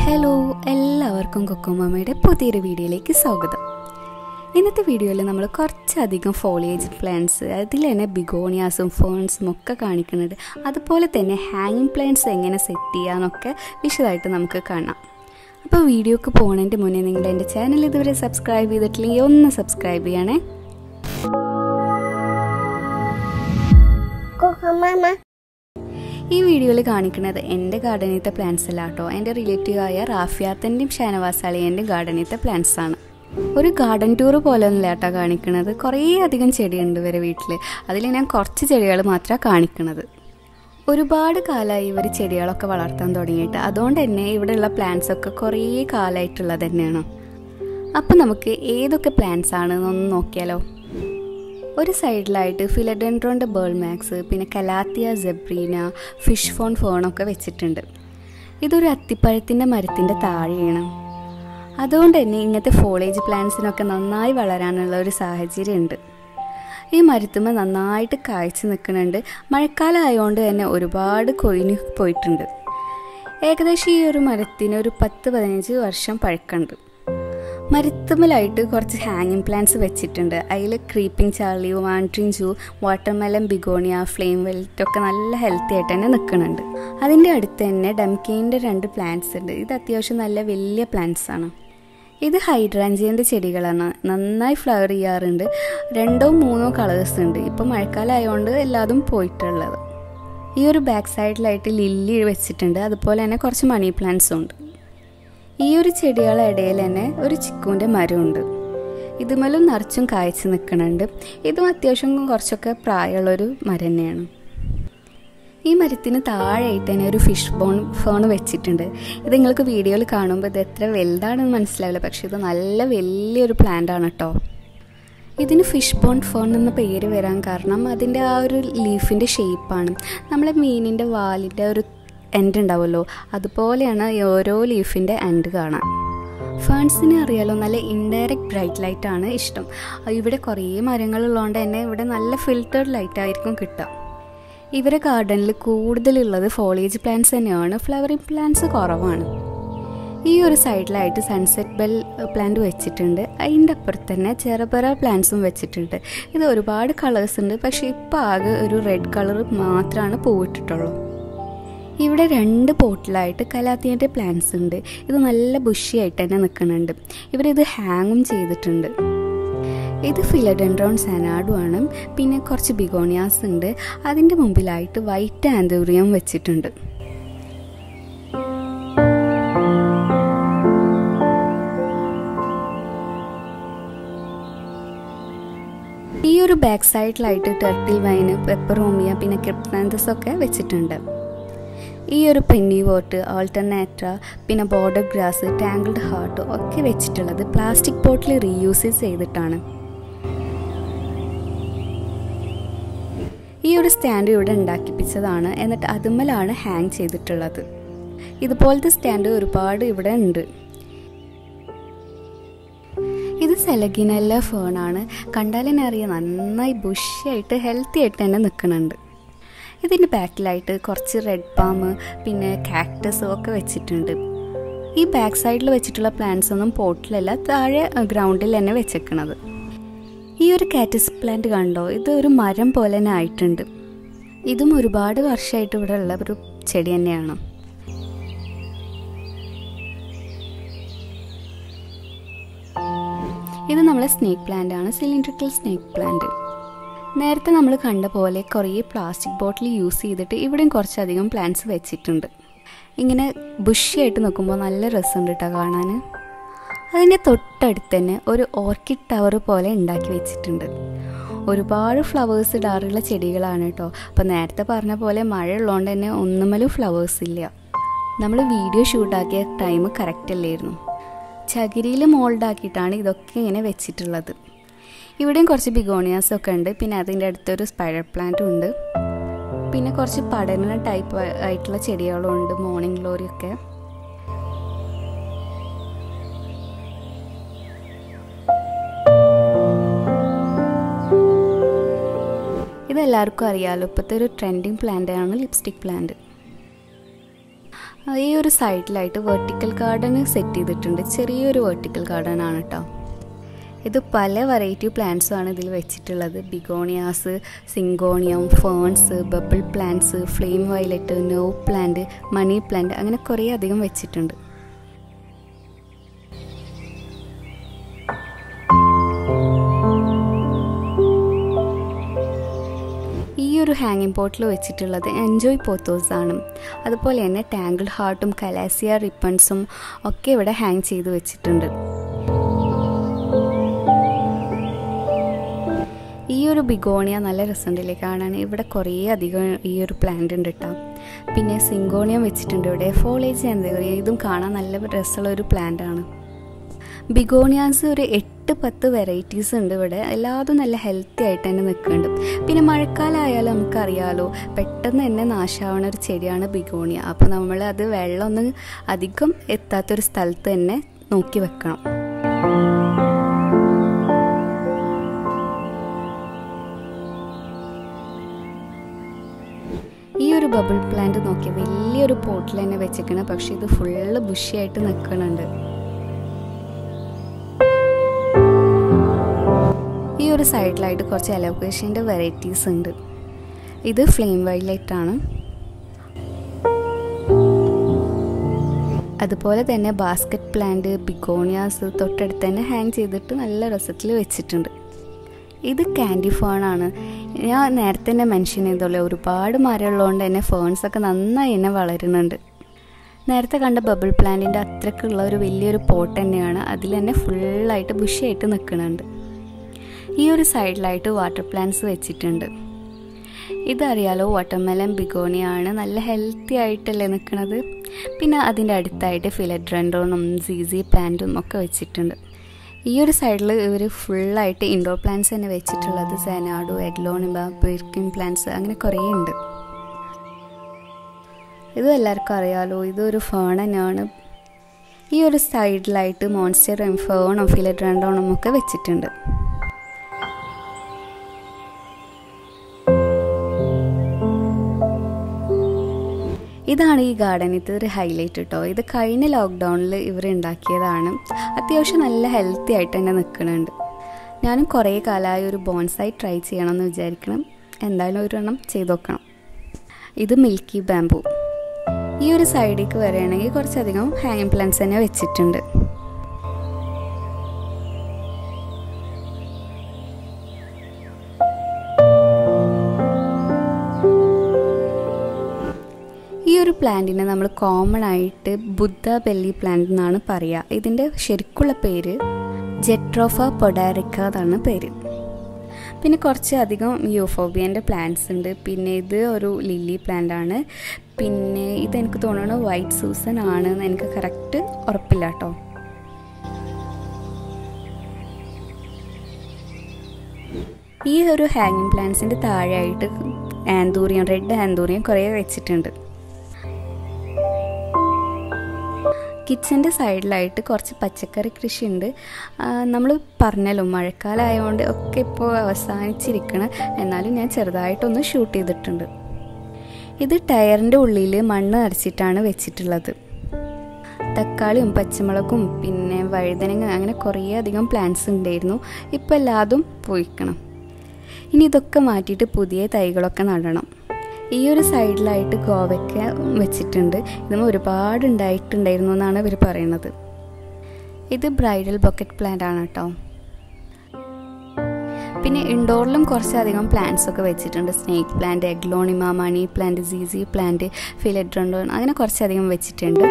hello എല്ലാവർക്കും കൊക്കോമാമയുടെ പുതിയൊരു വീഡിയോയിലേക്ക് സ്വാഗതം ഇന്നത്തെ വീഡിയോയിൽ നമ്മൾ കുറച്ചധികം ഫോളിയേജ് പ്ലാന്റ്സ് അതിൽ തന്നെ ബിഗോണിയാസും ഫേൺസും ഒക്കെ കാണിക്കുന്നുണ്ട് അതുപോലെ തന്നെ ഹാങ്ങിങ് പ്ലാന്റ്സ് എങ്ങനെ സെറ്റ് ചെയ്യാമെന്നൊക്കെ വിശദമായിട്ട് നമുക്ക് കാണാം അപ്പോൾ വീഡിയോക്ക് പോകുന്നതിൻ്റെ മുന്നേ നിങ്ങൾ എൻ്റെ ചാനൽ ഇതുവരെ സബ്സ്ക്രൈബ് ചെയ്തിട്ടില്ലെങ്കിൽ ഒന്ന് സബ്സ്ക്രൈബ് ചെയ്യണേ കൊക്കമാമ ഈ വീഡിയോയിൽ കാണിക്കുന്നത് എൻ്റെ ഗാർഡനിലത്തെ പ്ലാന്റ്സ് അല്ല കേട്ടോ എൻ്റെ റിലേറ്റീവായ റാഫിയാത്തൻ്റെയും ഷാനവാസ് അളിയൻ്റെയും ഗാർഡനിലത്തെ പ്ലാന്റ്സ് ആണ് ഒരു ഗാർഡൻ ടൂർ പോലെ ഒന്നുമില്ല കേട്ടോ കാണിക്കുന്നത് കുറേ അധികം ചെടിയുണ്ട് ഇവരെ വീട്ടിൽ അതിൽ ഞാൻ കുറച്ച് ചെടികൾ മാത്രമാണ് കാണിക്കുന്നത് ഒരുപാട് കാലമായി ഇവർ ചെടികളൊക്കെ വളർത്താൻ തുടങ്ങിയിട്ട് അതുകൊണ്ട് തന്നെ ഇവിടെയുള്ള പ്ലാന്റ്സ് ഒക്കെ കുറേ കാലമായിട്ടുള്ളത് തന്നെയാണ് അപ്പം നമുക്ക് ഏതൊക്കെ പ്ലാന്റ്സ് ആണെന്നൊന്ന് നോക്കിയാലോ ഒരു സൈഡിലായിട്ട് ഫിലഡെൻഡ്രോൻ്റെ ബേൾ മാക്സ് പിന്നെ കലാത്തിയ സെബ്രീന ഫിഷ് ഫോൺ ഫോണൊക്കെ വെച്ചിട്ടുണ്ട് ഇതൊരു അത്തിപ്പഴത്തിൻ്റെ മരത്തിൻ്റെ താഴെയാണ് അതുകൊണ്ട് തന്നെ ഇങ്ങനത്തെ ഫോളേജ് പ്ലാന്റ്സിനൊക്കെ നന്നായി വളരാനുള്ള ഒരു സാഹചര്യമുണ്ട് ഈ മരത്തുമ്മ നന്നായിട്ട് കായ്ച്ചു നിൽക്കുന്നുണ്ട് മഴക്കാലം ആയതുകൊണ്ട് തന്നെ ഒരുപാട് കൊഴിഞ്ഞു പോയിട്ടുണ്ട് ഏകദേശം ഈ ഒരു മരത്തിന് ഒരു പത്ത് പതിനഞ്ച് വർഷം പഴക്കമുണ്ട് മരുത്തുമ്മലായിട്ട് കുറച്ച് ഹാങ്ങിങ് പ്ലാന്റ്സ് വെച്ചിട്ടുണ്ട് അതിൽ ക്രീപ്പിംഗ് ചാർലി വാൻട്രിങ് ജൂ വാട്ടർമെലൻ ബിഗോണിയ ഫ്ലെയിം വെൽറ്റ് ഒക്കെ നല്ല ഹെൽത്തി ആയിട്ട് തന്നെ നിൽക്കുന്നുണ്ട് അതിൻ്റെ അടുത്ത് തന്നെ ഡംകീൻ്റെ രണ്ട് പ്ലാന്റ്സ് ഉണ്ട് ഇത് അത്യാവശ്യം നല്ല വലിയ പ്ലാന്റ്സ് ആണ് ഇത് ഹൈഡ്രാഞ്ചിയൻ്റെ ചെടികളാണ് നന്നായി ഫ്ലവർ ചെയ്യാറുണ്ട് രണ്ടോ മൂന്നോ കളേഴ്സ് ഉണ്ട് ഇപ്പോൾ മഴക്കാലം ആയതുകൊണ്ട് എല്ലാതും പോയിട്ടുള്ളത് ഈ ഒരു ബാക്ക് സൈഡിലായിട്ട് ലില്ലി വെച്ചിട്ടുണ്ട് അതുപോലെ തന്നെ കുറച്ച് മണി പ്ലാന്റ്സും ഉണ്ട് ഈ ഒരു ചെടികളുടെ ഇടയിൽ തന്നെ ഒരു ചിക്കുവിൻ്റെ മരമുണ്ട് ഇതുമേലും നിറച്ചും കായ്ച്ചു നിൽക്കുന്നുണ്ട് ഇതും അത്യാവശ്യം കുറച്ചൊക്കെ പ്രായമുള്ളൊരു മരം തന്നെയാണ് ഈ മരത്തിന് താഴെയായിട്ട് തന്നെ ഒരു ഫിഷ് ബോൺ ഫോൺ വെച്ചിട്ടുണ്ട് ഇത് നിങ്ങൾക്ക് വീഡിയോയിൽ കാണുമ്പോൾ ഇത് എത്ര വലുതാണെന്ന് മനസ്സിലാവില്ല പക്ഷെ ഇത് നല്ല വലിയൊരു പ്ലാന്റ് ആണ് കേട്ടോ ഇതിന് ഫിഷ് ബോൺ ഫോൺ എന്ന പേര് വരാൻ കാരണം അതിൻ്റെ ആ ഒരു ലീഫിൻ്റെ ഷേപ്പാണ് നമ്മളെ മീനിൻ്റെ വാലിൻ്റെ ഒരു എൻഡ് ഉണ്ടാവുമല്ലോ അതുപോലെയാണ് ഈ ഓരോ ലീഫിൻ്റെ എൻഡ് കാണാൻ ഫേൺസിനെ അറിയാലോ നല്ല ഇൻഡയറക്റ്റ് ബ്രൈറ്റ് ലൈറ്റ് ആണ് ഇഷ്ടം ഇവിടെ കുറേ മരങ്ങളുള്ളതുകൊണ്ട് തന്നെ ഇവിടെ നല്ല ഫിൽറ്റേഡ് ലൈറ്റ് ആയിരിക്കും കിട്ടുക ഇവരെ ഗാർഡനിൽ കൂടുതലുള്ളത് ഫോളേജ് പ്ലാന്റ്സ് തന്നെയാണ് ഫ്ലവറിങ് പ്ലാന്റ്സ് കുറവാണ് ഈ ഒരു സൈഡിലായിട്ട് സൺസെറ്റ് ബെൽ പ്ലാന്റ് വെച്ചിട്ടുണ്ട് അതിൻ്റെ അപ്പുറത്ത് തന്നെ ചെറുപറ പ്ലാന്റ്സും വെച്ചിട്ടുണ്ട് ഇത് ഒരുപാട് കളേഴ്സ് ഉണ്ട് പക്ഷേ ഇപ്പോൾ ആകെ ഒരു റെഡ് കളർ മാത്രമാണ് പൂവിട്ടിട്ടുള്ളൂ ഇവിടെ രണ്ട് പോട്ടിലായിട്ട് കലാത്തിയൻ്റെ പ്ലാന്റ്സ് ഉണ്ട് ഇത് നല്ല ബുഷിയായിട്ട് തന്നെ നിൽക്കുന്നുണ്ട് ഇവരിത് ഹാങ്ങും ചെയ്തിട്ടുണ്ട് ഇത് ഫിലഡെൻഡ്രോൺ സനാഡും ആണ് പിന്നെ കുറച്ച് ബിഗോണിയാസ് ഉണ്ട് അതിൻ്റെ മുമ്പിലായിട്ട് വൈറ്റ് ആന്തൂറിയം വെച്ചിട്ടുണ്ട് ഈ ഒരു ബാക്ക് സൈഡിലായിട്ട് ടെർട്ടിൽ വൈന് പെപ്പറോമിയ പിന്നെ ക്രിപ്താന്തസ് ഒക്കെ വെച്ചിട്ടുണ്ട് ഈ ഒരു പെന്നി വോട്ട് ആൾട്ടർനേറ്റ പിന്നെ ബോർഡർ ഗ്രാസ് ടാങ്കിൾഡ് ഹാർട്ട് ഒക്കെ വെച്ചിട്ടുള്ളത് പ്ലാസ്റ്റിക് ബോട്ടിൽ റീയൂസ് ചെയ്തിട്ടാണ് ഈ ഒരു സ്റ്റാൻഡ് ഇവിടെ ഉണ്ടാക്കിപ്പിച്ചതാണ് എന്നിട്ട് അതുമ്മലാണ് ഹാങ് ചെയ്തിട്ടുള്ളത് ഇതുപോലത്തെ സ്റ്റാൻഡ് ഒരുപാട് ഇവിടെ ഉണ്ട് ഇത് സെലഗിനല്ല ഫേണാണ് കണ്ടാൽ തന്നെ അറിയാം നന്നായി ബുഷിയായിട്ട് ഹെൽത്തി ആയിട്ട് തന്നെ നിൽക്കുന്നുണ്ട് ഇതിൻ്റെ ബാക്കിലായിട്ട് കുറച്ച് റെഡ് പാം പിന്നെ കാക്ടസ് ഒക്കെ വെച്ചിട്ടുണ്ട് ഈ ബാക്ക് സൈഡിൽ വെച്ചിട്ടുള്ള പ്ലാന്റ്സ് ഒന്നും പോട്ടിലല്ല താഴെ ഗ്രൗണ്ടിൽ തന്നെ വെച്ചേക്കണത് ഈ ഒരു കാറ്റസ് പ്ലാന്റ് കണ്ടോ ഇത് ഒരു മരം പോലെ തന്നെ ആയിട്ടുണ്ട് ഇതും ഒരുപാട് വർഷമായിട്ട് ഇവിടെ ഉള്ള ഒരു ചെടി തന്നെയാണ് ഇത് നമ്മളെ സ്നേക്ക് പ്ലാന്റ് ആണ് സിലിണ്ടറിക്കൽ സ്നേക്ക് പ്ലാന്റ് നേരത്തെ നമ്മൾ കണ്ട പോലെ കുറേ പ്ലാസ്റ്റിക് ബോട്ടിൽ യൂസ് ചെയ്തിട്ട് ഇവിടെയും കുറച്ചധികം പ്ലാന്റ്സ് വെച്ചിട്ടുണ്ട് ഇങ്ങനെ ബുഷിയായിട്ട് നോക്കുമ്പോൾ നല്ല രസമുണ്ട് കേട്ടോ കാണാൻ അതിൻ്റെ തൊട്ടടുത്ത് തന്നെ ഒരു ഓർക്കിഡ് ടവർ പോലെ ഉണ്ടാക്കി വെച്ചിട്ടുണ്ട് ഒരുപാട് ഫ്ലവേഴ്സ് ഇടാറുള്ള ചെടികളാണ് കേട്ടോ അപ്പോൾ നേരത്തെ പറഞ്ഞ പോലെ മഴ ഉള്ളതുകൊണ്ട് തന്നെ ഒന്നുമലും ഫ്ലവേഴ്സ് ഇല്ല നമ്മൾ വീഡിയോ ഷൂട്ടാക്കിയ ടൈം കറക്റ്റ് അല്ലായിരുന്നു ചകിരിയിൽ മോൾഡാക്കിയിട്ടാണ് ഇതൊക്കെ ഇങ്ങനെ വെച്ചിട്ടുള്ളത് ഇവിടെയും കുറച്ച് ബിഗോണിയാസ് ഒക്കെ ഉണ്ട് പിന്നെ അതിൻ്റെ അടുത്തൊരു സ്പൈഡർ പ്ലാന്റും ഉണ്ട് പിന്നെ കുറച്ച് പടരുന്ന ടൈപ്പ് ആയിട്ടുള്ള ചെടികളും ഉണ്ട് മോർണിംഗ് ഗ്ലോറി ഒക്കെ ഇതെല്ലാവർക്കും അറിയാമല്ലോ ഇപ്പോഴത്തെ ഒരു ട്രെൻഡിങ് പ്ലാന്റ് ആണ് ലിപ്സ്റ്റിക് പ്ലാന്റ് ഈ ഒരു സൈഡിലായിട്ട് വെർട്ടിക്കൽ ഗാർഡൻ സെറ്റ് ചെയ്തിട്ടുണ്ട് ചെറിയൊരു വെർട്ടിക്കൽ ഗാർഡൻ ആണ് കേട്ടോ ഇത് പല വെറൈറ്റി പ്ലാന്റ്സും ആണ് ഇതിൽ വെച്ചിട്ടുള്ളത് begonias syngonium ferns bubble plants flame violet no plant money plant അങ്ങനെ കുറേ അധികം വെച്ചിട്ടുണ്ട് ഈ ഒരു ഹാങ്ങിങ് പോട്ടിൽ വെച്ചിട്ടുള്ളത് എൻജോയ് പോത്തോസ് ആണ് അതുപോലെ തന്നെ ടാങ്കിൾ ഹാർട്ടും കലാസിയ റിപ്പൺസും ഒക്കെ ഇവിടെ ഹാങ് ചെയ്ത് വെച്ചിട്ടുണ്ട് ഈ ഒരു ബിഗോണിയ നല്ല രസമുണ്ടല്ലേ കാണാൻ ഇവിടെ കുറേ അധികം ഈ ഒരു പ്ലാന്റ് ഉണ്ട് കേട്ടോ പിന്നെ സിങ്കോണിയം വെച്ചിട്ടുണ്ട് ഇവിടെ ഫോളേജ് എന്താ ഇതും കാണാൻ നല്ല രസമുള്ള ഒരു പ്ലാന്റ് ആണ് ബിഗോണിയാസ് ഒരു എട്ട് പത്ത് വെറൈറ്റീസ് ഉണ്ട് ഇവിടെ എല്ലാതും നല്ല ഹെൽത്തി ആയിട്ട് തന്നെ നിൽക്കുന്നുണ്ട് പിന്നെ മഴക്കാലമായാലും നമുക്കറിയാലോ പെട്ടെന്ന് തന്നെ നാശാവണ ഒരു ചെടിയാണ് ബിഗോണിയ അപ്പോൾ നമ്മൾ അത് വെള്ളമൊന്നും അധികം എത്താത്തൊരു സ്ഥലത്ത് തന്നെ നോക്കി വെക്കണം ഈ ഒരു ബബിൾ പ്ലാന്റ് നോക്കിയാൽ വലിയൊരു പോട്ടിൽ തന്നെ വെച്ചേക്കണം പക്ഷെ ഇത് ഫുള്ള് ബുഷിയായിട്ട് നിൽക്കുന്നുണ്ട് ഈ ഒരു സൈഡിലായിട്ട് കുറച്ച് അലോക്കേഷൻ്റെ വെറൈറ്റീസ് ഉണ്ട് ഇത് ഫ്ലെയിം വൈലൈറ്റ് ആണ് അതുപോലെ തന്നെ ബാസ്ക്കറ്റ് പ്ലാന്റ് ബിഗോണിയാസ് തൊട്ടടുത്ത് തന്നെ ഹാങ് ചെയ്തിട്ട് നല്ല രസത്തിൽ വെച്ചിട്ടുണ്ട് ഇത് കാൻഡി ഫേൺ ആണ് ഞാൻ നേരത്തെ തന്നെ മെൻഷൻ ചെയ്തോളൂ ഒരുപാട് മരമുള്ളതുകൊണ്ട് തന്നെ ഫേൺസ് ഒക്കെ നന്നായി തന്നെ വളരുന്നുണ്ട് നേരത്തെ കണ്ട ബബിൾ പ്ലാന്റിൻ്റെ അത്രക്കുള്ള ഒരു വലിയൊരു പോട്ട് തന്നെയാണ് അതിൽ തന്നെ ഫുള്ളായിട്ട് ബുഷിയായിട്ട് നിൽക്കുന്നുണ്ട് ഈ ഒരു സൈഡിലായിട്ട് വാട്ടർ പ്ലാന്റ്സ് വെച്ചിട്ടുണ്ട് ഇതറിയാലോ വാട്ടർമെലൻ ബിഗോണിയാണ് നല്ല ഹെൽത്തി ആയിട്ടല്ലേ നിൽക്കുന്നത് പിന്നെ അതിൻ്റെ അടുത്തായിട്ട് ഫിലഡ്രൻഡോണും സീസി പ്ലാന്റും ഒക്കെ വെച്ചിട്ടുണ്ട് ഈ ഒരു സൈഡിൽ ഇവർ ഫുള്ളായിട്ട് ഇൻഡോർ പ്ലാന്റ്സ് തന്നെ വെച്ചിട്ടുള്ളത് സെനാഡോ എഗ്ലോണിബ ബിർക്കിൻ പ്ലാന്റ്സ് അങ്ങനെ കുറേ ഉണ്ട് ഇത് എല്ലാവർക്കും അറിയാലോ ഇതൊരു ഫേൺ തന്നെയാണ് ഈ ഒരു സൈഡിലായിട്ട് മോൺസ്റ്റർ ഫേണും ഫിലഡ്രൻഡോണും ഒക്കെ വെച്ചിട്ടുണ്ട് ഇതാണ് ഈ ഗാർഡനിത്തെ ഒരു ഹൈലൈറ്റ് കേട്ടോ ഇത് കഴിഞ്ഞ ലോക്ക്ഡൗണിൽ ഇവർ ഉണ്ടാക്കിയതാണ് അത്യാവശ്യം നല്ല ഹെൽത്തി ആയിട്ട് തന്നെ നിൽക്കുന്നുണ്ട് ഞാനും കുറേ കാലമായി ഒരു ബോൺസായി ട്രൈ ചെയ്യണമെന്ന് വിചാരിക്കണം എന്തായാലും ഒരെണ്ണം ചെയ്ത് നോക്കണം ഇത് മിൽക്കി ബാംബു ഈ ഒരു സൈഡിലേക്ക് വരികയാണെങ്കിൽ കുറച്ചധികം ഹാങ്ങിങ് പ്ലാന്റ്സ് തന്നെ വെച്ചിട്ടുണ്ട് ഈ ഒരു പ്ലാന്റിനെ നമ്മൾ കോമൺ ആയിട്ട് ബുദ്ധ ബെല്ലി പ്ലാന്റ് എന്നാണ് പറയുക ഇതിൻ്റെ ശരിക്കുള്ള പേര് ജെട്രോഫ പൊഡാരിക്ക എന്നാണ് പേര് പിന്നെ കുറച്ച് അധികം യൂഫോബിയൻ്റെ പ്ലാന്റ്സ് ഉണ്ട് പിന്നെ ഇത് ഒരു ലില്ലി പ്ലാന്റ് ആണ് പിന്നെ ഇതെനിക്ക് തോന്നുന്നു വൈറ്റ് സൂസൻ ആണ് എന്ന് എനിക്ക് കറക്റ്റ് ഉറപ്പില്ല കേട്ടോ ഈ ഒരു ഹാങ്ങിങ് പ്ലാന്റ്സിൻ്റെ താഴെയായിട്ട് ആന്തൂറിയം റെഡ് ആന്തൂറിയം കുറേ വെച്ചിട്ടുണ്ട് കിച്ചൻ്റെ സൈഡിലായിട്ട് കുറച്ച് പച്ചക്കറി കൃഷിയുണ്ട് നമ്മൾ പറഞ്ഞല്ലോ മഴക്കാലമായതുകൊണ്ട് ഒക്കെ ഇപ്പോൾ അവസാനിച്ചിരിക്കണം എന്നാലും ഞാൻ ചെറുതായിട്ടൊന്ന് ഷൂട്ട് ചെയ്തിട്ടുണ്ട് ഇത് ടയറിൻ്റെ ഉള്ളിൽ മണ്ണ് നിറച്ചിട്ടാണ് വെച്ചിട്ടുള്ളത് തക്കാളിയും പച്ചമുളകും പിന്നെ വഴുതനങ്ങ അങ്ങനെ കുറേ അധികം പ്ലാന്റ്സ് ഉണ്ടായിരുന്നു ഇപ്പോൾ എല്ലാതും പോയിക്കണം ഇനി ഇതൊക്കെ മാറ്റിയിട്ട് പുതിയ തൈകളൊക്കെ നടണം ഈ ഒരു സൈഡിലായിട്ട് ഗോവയ്ക്ക വെച്ചിട്ടുണ്ട് ഇതും ഒരുപാട് ഉണ്ടായിട്ടുണ്ടായിരുന്നു എന്നാണ് ഇവർ പറയുന്നത് ഇത് ബ്രൈഡൽ ബൊക്കറ്റ് പ്ലാന്റ് ആണ് കേട്ടോ പിന്നെ ഇൻഡോറിലും കുറച്ചധികം പ്ലാന്റ്സ് ഒക്കെ വെച്ചിട്ടുണ്ട് snake plant aglaonema money plant സീസി പ്ലാന്റ് ഫിലഡ്രോണ്ടോൺ അങ്ങനെ കുറച്ചധികം വെച്ചിട്ടുണ്ട്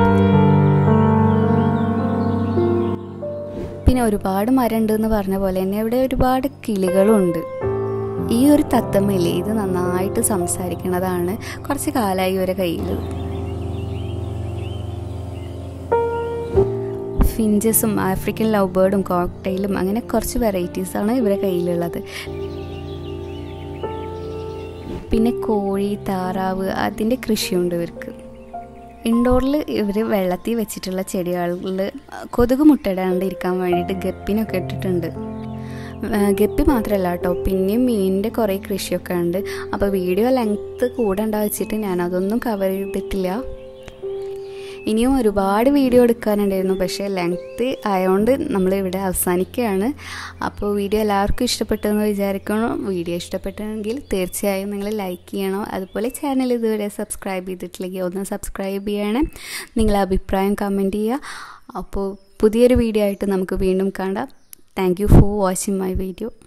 പിന്നെ ഒരുപാട് മരം ഉണ്ടെന്ന് പറഞ്ഞ പോലെ തന്നെ ഇവിടെ ഒരുപാട് കിളികളുണ്ട് ഈ ഒരു തത്തമ്മയില്ലേ ഇത് നന്നായിട്ട് സംസാരിക്കുന്നതാണ് കുറച്ച് കാലമായി ഇവരെ കയ്യിൽ ഫിഞ്ചസും ആഫ്രിക്കൻ ലവ് ബേർഡും കോക്ടെയിലും അങ്ങനെ കുറച്ച് വെറൈറ്റീസാണ് ഇവരെ കയ്യിലുള്ളത് പിന്നെ കോഴി താറാവ് അതിൻ്റെ കൃഷിയുണ്ട് ഇവർക്ക് ഇൻഡോറിൽ ഇവർ വെള്ളത്തിൽ വെച്ചിട്ടുള്ള ചെടികളിൽ കൊതുക് മുട്ടയിടാണ്ടിരിക്കാൻ വേണ്ടിയിട്ട് ഗപ്പിനൊക്കെ ഇട്ടിട്ടുണ്ട് ഗപ്പി മാത്രമല്ല കേട്ടോ പിന്നെയും മീനിൻ്റെ കുറേ കൃഷിയൊക്കെ ഉണ്ട് അപ്പോൾ വീഡിയോ ലെങ്ത്ത് കൂടെ ഉണ്ടാ വെച്ചിട്ട് ഞാൻ അതൊന്നും കവർ ചെയ്തിട്ടില്ല ഇനിയും ഒരുപാട് വീഡിയോ എടുക്കാനുണ്ടായിരുന്നു പക്ഷേ ലെങ്ത്ത് ആയതുകൊണ്ട് നമ്മളിവിടെ അവസാനിക്കുകയാണ് അപ്പോൾ വീഡിയോ എല്ലാവർക്കും ഇഷ്ടപ്പെട്ടെന്ന് വിചാരിക്കണം വീഡിയോ ഇഷ്ടപ്പെട്ടെങ്കിൽ തീർച്ചയായും നിങ്ങൾ ലൈക്ക് ചെയ്യണം അതുപോലെ ചാനൽ ഇതുവരെ സബ്സ്ക്രൈബ് ചെയ്തിട്ടില്ലെങ്കിൽ ഒന്ന് സബ്സ്ക്രൈബ് ചെയ്യണേ നിങ്ങളെ അഭിപ്രായം കമൻറ്റ് ചെയ്യുക അപ്പോൾ പുതിയൊരു വീഡിയോ ആയിട്ട് നമുക്ക് വീണ്ടും കാണാം thank you for watching my video